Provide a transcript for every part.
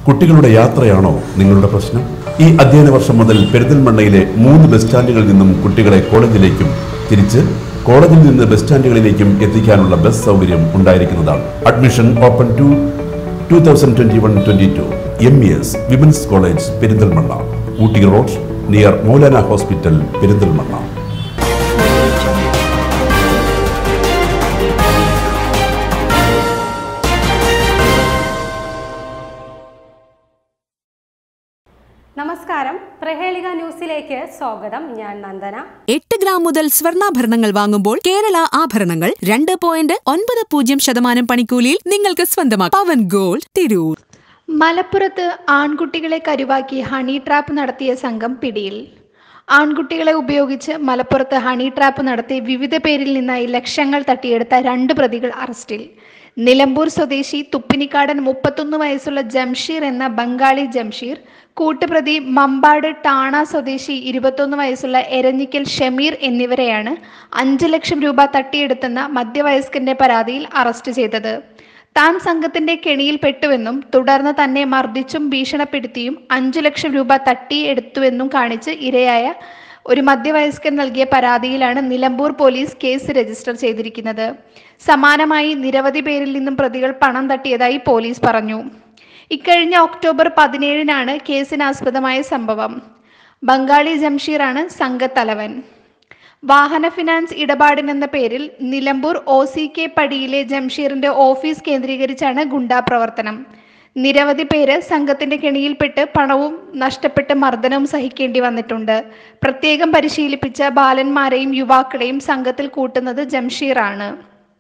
കുട്ടികളുടെ യാത്രയാണോ നിങ്ങളുടെ പ്രശ്നം ഈ അധ്യയന വർഷം മുതൽ പെരിന്തൽമണ്ണയിലെ മൂന്ന് ബസ് സ്റ്റാൻഡുകളിൽ നിന്നും കുട്ടികളെ കോളേജിലേക്കും തിരിച്ച് കോളേജിൽ നിന്ന് ബസ് സ്റ്റാൻഡുകളിലേക്കും എത്തിക്കാനുള്ള ബസ് സൗകര്യം ഉണ്ടായിരിക്കുന്നതാണ് admission open two two thousand twenty one twenty two M E S women's college Perinthalmanna Ooty road near Maulana hospital Perinthalmanna നമസ്കാരം പ്രഹേളിക ന്യൂസിലേക്ക് സ്വാഗതം ഞാൻ നന്ദന എട്ട് ഗ്രാം മുതൽ സ്വർണ്ണാഭരണങ്ങൾ വാങ്ങുമ്പോൾ കേരള ആഭരണങ്ങൾ രണ്ട് പോയിന്റ് ഒൻപത് പൂജ്യം ശതമാനം പണിക്കൂലിയിൽ നിങ്ങൾക്ക് സ്വന്തമാക്കാം പവൻ ഗോൾഡ് തിരൂർ മലപ്പുറത്ത് ആൺകുട്ടികളെ കരുവാക്കി ഹണി ട്രാപ്പ് നടത്തിയ സംഘം പിടിയിൽ ആൺകുട്ടികളെ ഉപയോഗിച്ച് മലപ്പുറത്ത് ഹണി ട്രാപ്പ് നടത്തി വിവിധ പേരിൽ നിന്നായി ലക്ഷങ്ങൾ തട്ടിയെടുത്ത രണ്ട് പ്രതികൾ അറസ്റ്റിൽ നിലമ്പൂർ സ്വദേശി തുപ്പിനിക്കാടൻ മുപ്പത്തൊന്ന് വയസ്സുള്ള ജംഷീർ എന്ന ബംഗാളി ജംഷീർ കൂട്ടുപ്രതി മമ്പാട് ടാണ സ്വദേശി ഇരുപത്തൊന്ന് വയസ്സുള്ള എരഞ്ഞിക്കൽ ഷമീർ എന്നിവരെയാണ് അഞ്ച് ലക്ഷം രൂപ തട്ടിയെടുത്തെന്ന മധ്യവയസ്കന്റെ പരാതിയിൽ അറസ്റ്റ് ചെയ്തത് താൻ സംഘത്തിന്റെ കെണിയിൽ പെട്ടുവെന്നും തുടർന്ന് തന്നെ മർദ്ദിച്ചും ഭീഷണപ്പെടുത്തിയും അഞ്ചു ലക്ഷം രൂപ തട്ടിയെടുത്തുവെന്നും കാണിച്ച് ഇരയായ ഒരു മധ്യവയസ്കൻ നൽകിയ പരാതിയിലാണ് നിലമ്പൂർ പോലീസ് കേസ് രജിസ്റ്റർ ചെയ്തിരിക്കുന്നത് സമാനമായി നിരവധി പേരിൽ നിന്നും പ്രതികൾ പണം തട്ടിയതായി പോലീസ് പറഞ്ഞു ഇക്കഴിഞ്ഞ ഒക്ടോബർ പതിനേഴിനാണ് കേസിനാസ്പദമായ സംഭവം ബംഗാളി ജംഷീറാണ് സംഘത്തലവൻ വാഹന ഫിനാൻസ് ഇടപാടിനെന്ന പേരിൽ നിലമ്പൂർ ഒ സി കെ പടിയിലെ ജംഷീറിന്റെ ഓഫീസ് കേന്ദ്രീകരിച്ചാണ് ഗുണ്ടാ പ്രവർത്തനം നിരവധി പേര് സംഘത്തിന്റെ കെണിയിൽപ്പെട്ട് പണവും നഷ്ടപ്പെട്ട് മർദ്ദനവും സഹിക്കേണ്ടി വന്നിട്ടുണ്ട് പ്രത്യേകം പരിശീലിപ്പിച്ച ബാലന്മാരെയും യുവാക്കളെയും സംഘത്തിൽ കൂട്ടുന്നത് ജംഷീറാണ്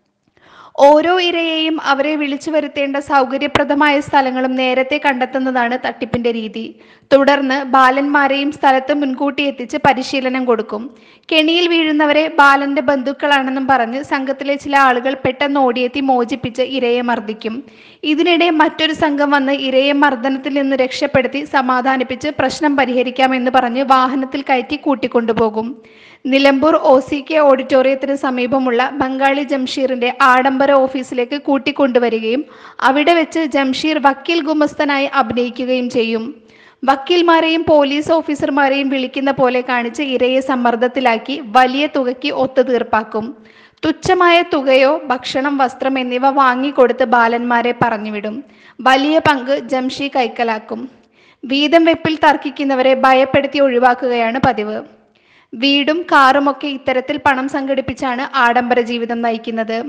ഓരോ ഇരയെയും അവരെ വിളിച്ചു വരുത്തേണ്ട സൗകര്യപ്രദമായ സ്ഥലങ്ങളും നേരത്തെ കണ്ടെത്തുന്നതാണ് തട്ടിപ്പിന്റെ രീതി തുടർന്ന് ബാലന്മാരെയും സ്ഥലത്ത് മുൻകൂട്ടി എത്തിച്ച് പരിശീലനം കൊടുക്കും കെണിയിൽ വീഴുന്നവരെ ബാലന്റെ ബന്ധുക്കളാണെന്നും പറഞ്ഞ് സംഘത്തിലെ ചില ആളുകൾ പെട്ടെന്ന് ഓടിയെത്തി മോചിപ്പിച്ച് ഇരയെ മർദ്ദിക്കും ഇതിനിടെ മറ്റൊരു സംഘം വന്ന് ഇരയെ മർദ്ദനത്തിൽ നിന്ന് രക്ഷപ്പെടുത്തി സമാധാനിപ്പിച്ച് പ്രശ്നം പരിഹരിക്കാമെന്ന് പറഞ്ഞ് വാഹനത്തിൽ കയറ്റി കൂട്ടിക്കൊണ്ടുപോകും നിലമ്പൂർ ഒ സി കെ ഓഡിറ്റോറിയത്തിന് സമീപമുള്ള ബംഗാളി ജംഷീറിന്റെ ആഡംബര ഓഫീസിലേക്ക് കൂട്ടിക്കൊണ്ടുവരികയും അവിടെ വെച്ച് ജംഷീർ വക്കീൽ ഗുമസ്തനായി അഭിനയിക്കുകയും ചെയ്യും വക്കീൽമാരെയും പോലീസ് ഓഫീസർമാരെയും വിളിക്കുന്ന പോലെ കാണിച്ച് ഇരയെ സമ്മർദ്ദത്തിലാക്കി വലിയ തുകയ്ക്ക് ഒത്തുതീർപ്പാക്കും തുച്ഛമായ തുകയോ ഭക്ഷണം വസ്ത്രം എന്നിവ വാങ്ങിക്കൊടുത്ത് ബാലന്മാരെ പറഞ്ഞുവിടും വലിയ പങ്ക് ജംഷി കൈക്കലാക്കും വീതം വെപ്പിൽ തർക്കിക്കുന്നവരെ ഭയപ്പെടുത്തി ഒഴിവാക്കുകയാണ് പതിവ് വീടും കാറുമൊക്കെ ഇത്തരത്തിൽ പണം സംഘടിപ്പിച്ചാണ് ആഡംബര ജീവിതം നയിക്കുന്നത്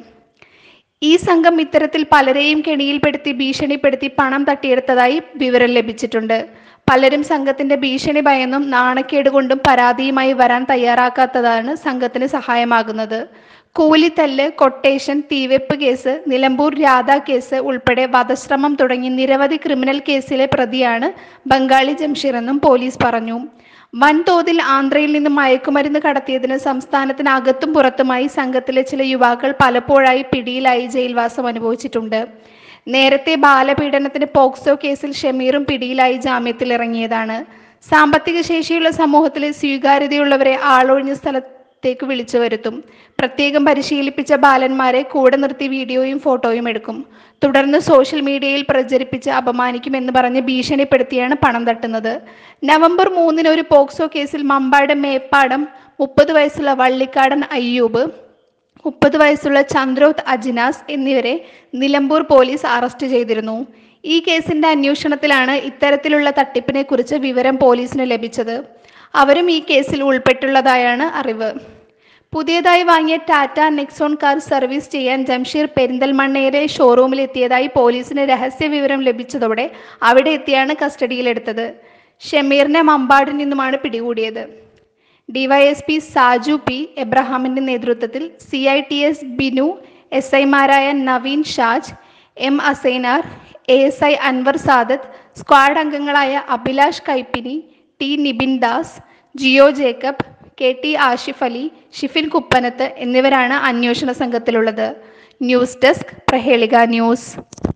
ഈ സംഘം ഇത്തരത്തിൽ പലരെയും കെണിയിൽപ്പെടുത്തി ഭീഷണിപ്പെടുത്തി പണം തട്ടിയെടുത്തതായി വിവരം ലഭിച്ചിട്ടുണ്ട് പലരും സംഘത്തിന്റെ ഭീഷണി ഭയന്നും നാണക്കേട് കൊണ്ടും പരാതിയുമായി വരാൻ തയ്യാറാക്കാത്തതാണ് സംഘത്തിന് സഹായമാകുന്നത് കൂലിത്തല്ല് കൊട്ടേഷൻ തീവെപ്പ് കേസ് നിലമ്പൂർ രാധ കേസ് ഉൾപ്പെടെ വധശ്രമം തുടങ്ങി നിരവധി ക്രിമിനൽ കേസിലെ പ്രതിയാണ് ബംഗാളി ജംഷീർ എന്നും പോലീസ് പറഞ്ഞു വൻതോതിൽ ആന്ധ്രയിൽ നിന്ന് മയക്കുമരുന്ന് കടത്തിയതിന് സംസ്ഥാനത്തിനകത്തും പുറത്തുമായി സംഘത്തിലെ ചില യുവാക്കൾ പലപ്പോഴായി പിടിയിലായി ജയിൽവാസം അനുഭവിച്ചിട്ടുണ്ട് നേരത്തെ ബാലപീഡനത്തിന് പോക്സോ കേസിൽ ഷമീറും പിടിയിലായി ജാമ്യത്തിൽ ഇറങ്ങിയതാണ് സാമ്പത്തിക ശേഷിയുള്ള സമൂഹത്തിലെ സ്വീകാര്യതയുള്ളവരെ ആളൊഴിഞ്ഞ സ്ഥലത്തേക്ക് വിളിച്ചു വരുത്തും പ്രത്യേകം പരിശീലിപ്പിച്ച ബാലന്മാരെ കൂടെ നിർത്തി വീഡിയോയും ഫോട്ടോയും എടുക്കും തുടർന്ന് സോഷ്യൽ മീഡിയയിൽ പ്രചരിപ്പിച്ച് അപമാനിക്കുമെന്ന് പറഞ്ഞ് ഭീഷണിപ്പെടുത്തിയാണ് പണം തട്ടുന്നത് നവംബർ മൂന്നിന് ഒരു പോക്സോ കേസിൽ മമ്പാട് മേപ്പാടം മുപ്പത് വയസ്സുള്ള വള്ളിക്കാടൻ അയ്യൂബ് മുപ്പത് വയസ്സുള്ള ചന്ദ്രോത്ത് അജിനാസ് എന്നിവരെ നിലമ്പൂർ പോലീസ് അറസ്റ്റ് ചെയ്തിരുന്നു ഈ കേസിന്റെ അന്വേഷണത്തിലാണ് ഇത്തരത്തിലുള്ള തട്ടിപ്പിനെ കുറിച്ച് വിവരം പോലീസിന് ലഭിച്ചത് അവരും ഈ കേസിൽ ഉൾപ്പെട്ടുള്ളതായാണ് അറിവ് പുതിയതായി വാങ്ങിയ ടാറ്റ നെക്സോൺ കാർ സർവീസ് ചെയ്യാൻ ജംഷീർ പെരിന്തൽമണ്ണയിലെ ഷോറൂമിൽ എത്തിയതായി പോലീസിന് രഹസ്യ വിവരം ലഭിച്ചതോടെ അവിടെ എത്തിയാണ് കസ്റ്റഡിയിലെടുത്തത് ഷമീറിനെ മമ്പാടിൽ നിന്നുമാണ് പിടികൂടിയത് ഡിവൈഎസ്പി സാജു പി എബ്രഹാമിന്റെ നേതൃത്വത്തിൽ C I T S Binu S ഐമാരായ Naveen Shaj M Asainar A S I Anwar Sadath squad അംഗങ്ങളായ Abhilash Kaippini T Nibin Das Jio Jacob K T Ashif Ali Shifin Kuppanath എന്നിവരാണ് അന്വേഷണ സംഘത്തിലുള്ളത് ന്യൂസ് ഡെസ്ക് പ്രഹേളിക ന്യൂസ്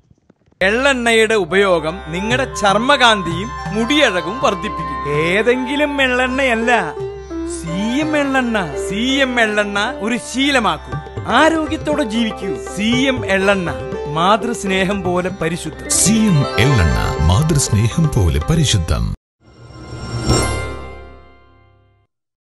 എള്ളെണ്ണയുടെ ഉപയോഗം നിങ്ങളുടെ ചർമ്മകാന്തിയും മുടിയഴകും വർദ്ധിപ്പിക്കും ഏതെങ്കിലും എള്ളെണ്ണയല്ല സി എം എള്ളെണ്ണ സി എം എള്ളെണ്ണ ഒരു ശീലമാക്കൂ ആരോഗ്യത്തോടെ ജീവിക്കൂ സി എം എള്ളെണ്ണ മാതൃസ്നേഹം പോലെ പരിശുദ്ധം സി എം എള്ളെണ്ണ മാതൃസ്നേഹം പോലെ പരിശുദ്ധം